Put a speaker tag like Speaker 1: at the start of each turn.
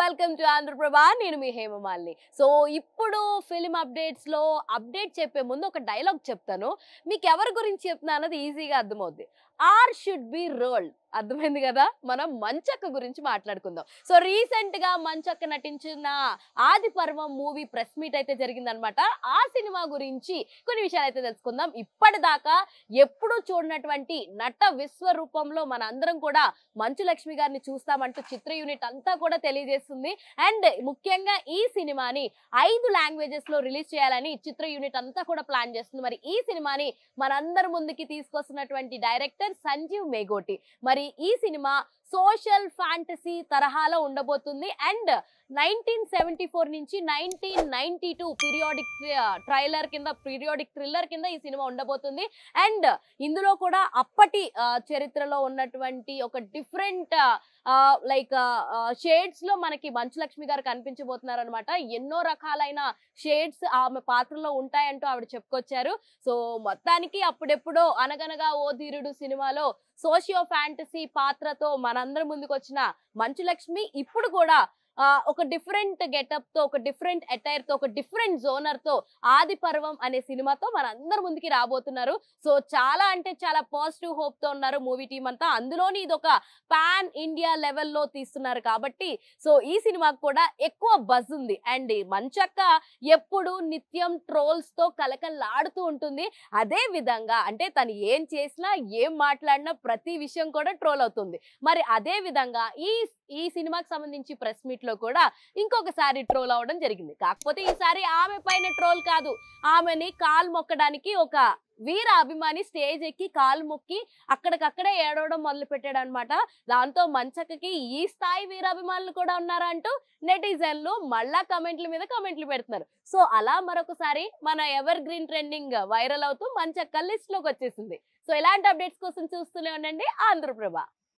Speaker 1: welcome to Andhra Prabha నేను మీ Hemamalini so ఇప్పుడు ఫిలిం అప్డేట్స్ లో అప్డేట్ చెప్పే ముందు ఒక డైలాగ్ చెప్తాను మీకు ఎవరి గురించి చెప్తున్నా అన్నది ఈజీగా అర్థమవుద్ది ఆర్ షుడ్ బి రోల్డ్ అర్థమైంది కదా మనం మంచక్క గురించి మాట్లాడుకుందాం సో రీసెంట్ గా మంచక్క నటించిన ఆది పర్వం మూవీ ప్రెస్ మీట్ అయితే జరిగిందనమాట ఆ సినిమా గురించి కొన్ని విషయాలు అయితే తెలుసుకుందాం ఇప్పటిదాకా ఎప్పుడూ చూడనటువంటి నట విశ్వరూపంలో మన అందరం కూడా మంచు లక్ష్మి గారిని చూస్తామంటూ చిత్ర యూనిట్ అంతా కూడా తెలియజేస్తుంది అండ్ ముఖ్యంగా ఈ సినిమాని ఐదు లాంగ్వేజెస్ లో రిలీజ్ చేయాలని చిత్ర యూనిట్ అంతా కూడా ప్లాన్ చేస్తుంది మరి ఈ సినిమాని మనందరి ముందుకి తీసుకొస్తున్నటువంటి డైరెక్టర్ సంజీవ్ మేగోటి మరి ఈ సినిమా సోషల్ ఫ్యాంటసీ తరహాలో ఉండబోతుంది అండ్ నైన్టీన్ సెవెంటీ ఫోర్ నుంచి nineteen ninety two periodic trailer కింద పీరియాడిక్ థ్రిల్లర్ కింద ఈ సినిమా ఉండబోతుంది అండ్ ఇందులో కూడా అప్పటి ఆ, చరిత్రలో ఉన్నటువంటి ఒక డిఫరెంట్ లైక్ షేడ్స్ లో మనకి మంచు లక్ష్మి గారు కనిపించబోతున్నారు అనమాట ఎన్నో రకాలైన షేడ్స్ ఆమె పాత్రలో ఉంటాయంటూ ఆవిడ చెప్పుకొచ్చారు సో మొత్తానికి అప్పుడెప్పుడో అనగనగా ఓ ధీరుడు సినిమాలో సోషియో ఫ్యాంటసీ పాత్రతో మనందరి ముందుకు వచ్చిన మంచు లక్ష్మి ఇప్పుడు కూడా ఆ, ఒక డిఫరెంట్ గెటప్ తో ఒక డిఫరెంట్ అటైర్ తో ఒక డిఫరెంట్ జోనర్ తో ఆది పర్వం అనే సినిమాతో మనందరి ముందుకి రాబోతున్నారు సో చాలా అంటే చాలా పాజిటివ్ హోప్ తో ఉన్నారు మూవీ టీం అంతా అందులోని ఇది ఒక పాన్ ఇండియా లెవెల్లో తీస్తున్నారు కాబట్టి సో ఈ సినిమాకు కూడా ఎక్కువ బజ్ ఉంది అండ్ మంచక్క ఎప్పుడు నిత్యం ట్రోల్స్ తో కలకల్లాడుతూ ఉంటుంది అదే విధంగా అంటే తను ఏం చేసినా ఏం మాట్లాడినా ప్రతి విషయం కూడా ట్రోల్ అవుతుంది మరి అదే విధంగా ఈ ఈ సినిమాకి సంబంధించి ప్రెస్ మీట్ లో కూడా ఇంకొకసారి ట్రోల్ అవడం జరిగింది కాకపోతే ఈసారి ఆమె పైన ట్రోల్ కాదు ఆమెని కాలు మొక్కడానికి ఒక వీర అభిమాని స్టేజ్ ఎక్కి కాలు మొక్కి అక్కడికక్కడే ఏడవడం మొదలు పెట్టాడు అనమాట దాంతో మంచక్కకి ఈ స్థాయి వీరాభిమానులు కూడా ఉన్నారా అంటూ నెటిజన్లు మళ్ళా కమెంట్ల మీద కమెంట్లు పెడుతున్నారు సో అలా మరొకసారి మన ఎవర్ గ్రీన్ ట్రెండింగ్ వైరల్ అవుతూ మంచక్క లిస్ట్ లోకి వచ్చేసింది సో ఇలాంటి అప్డేట్స్ కోసం చూస్తూనే ఉండండి ఆంధ్రప్రభ